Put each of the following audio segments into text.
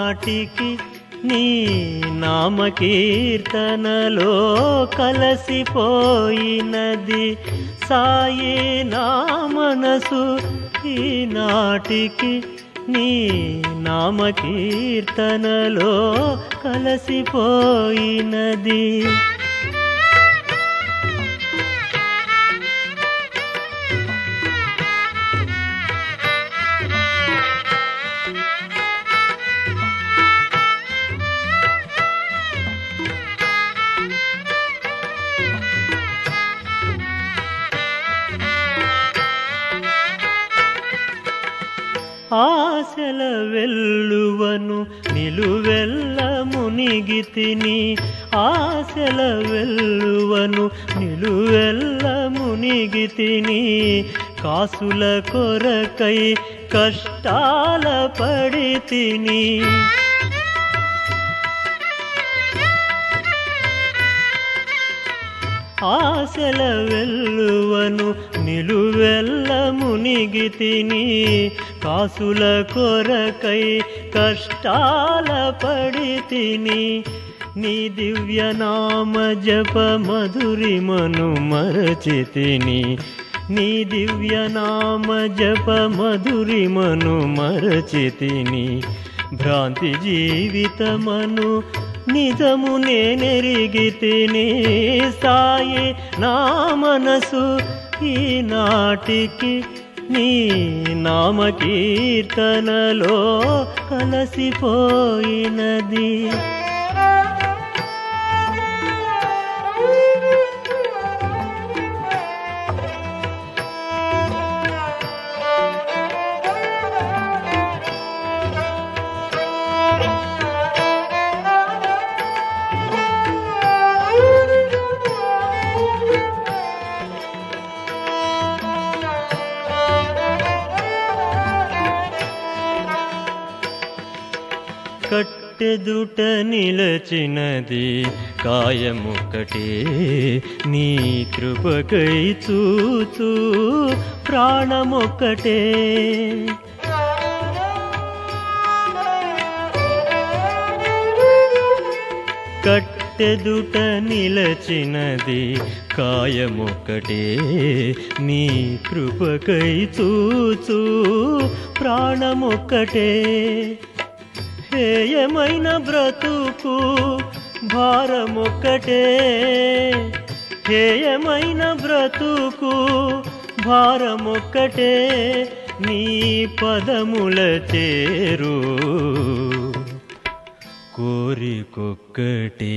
ఈనాటికి నీ నామకీర్తనలో కలసిపోయినది సాయి నా మనసు ఈనాటికి నీ నామకీర్తనలో కలసిపోయినది ఆశల వెల్లువను నిలువెల్ల మునిగి తిని ఆశల వెల్లువను నిలువెల్ల మునిగి తిని కాసుల కొరకై కష్టాల పడి తిని ఆశల వెల్లువను నిలువెల్ల మునిగి తిని కాసుల కొరకై కష్టాల పడి తిని నీ దివ్యనామ జప మధురిమను మరచి తిని నీ దివ్యనామ జప మధురిమను మరచి తిని భ్రాంతి జీవితమను నిజము నేనెరిగి తిని సాయి నా మనసు ఈనాటికి నీ నామకీర్తనలో కలసిపోయినది కట్టెదుట నిలచినది కాయముక్కటే నీ కృపకై చూచూ ప్రాణమొక్కటే కట్టెదుట నిలచినది కాయముక్కటే నీ కృపకై చూచూ ప్రాణమొక్కటే హేయమైన బ్రతుకు భారమొక్కటే హేయమైన బ్రతుకు భారమొక్కటే నీ పదముల చేరు కోరికొక్కటే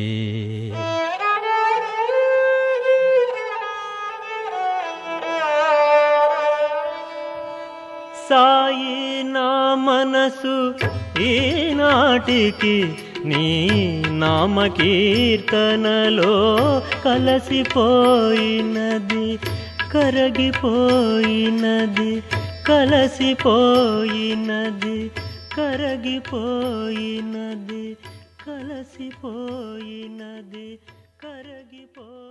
సాయి నా మనసు ఈనాటికి నీ నామకీర్తనలో కలసిపోయినది కరగిపోయినది కలసిపోయినది కరగిపోయినది కలసిపోయినది కరగిపో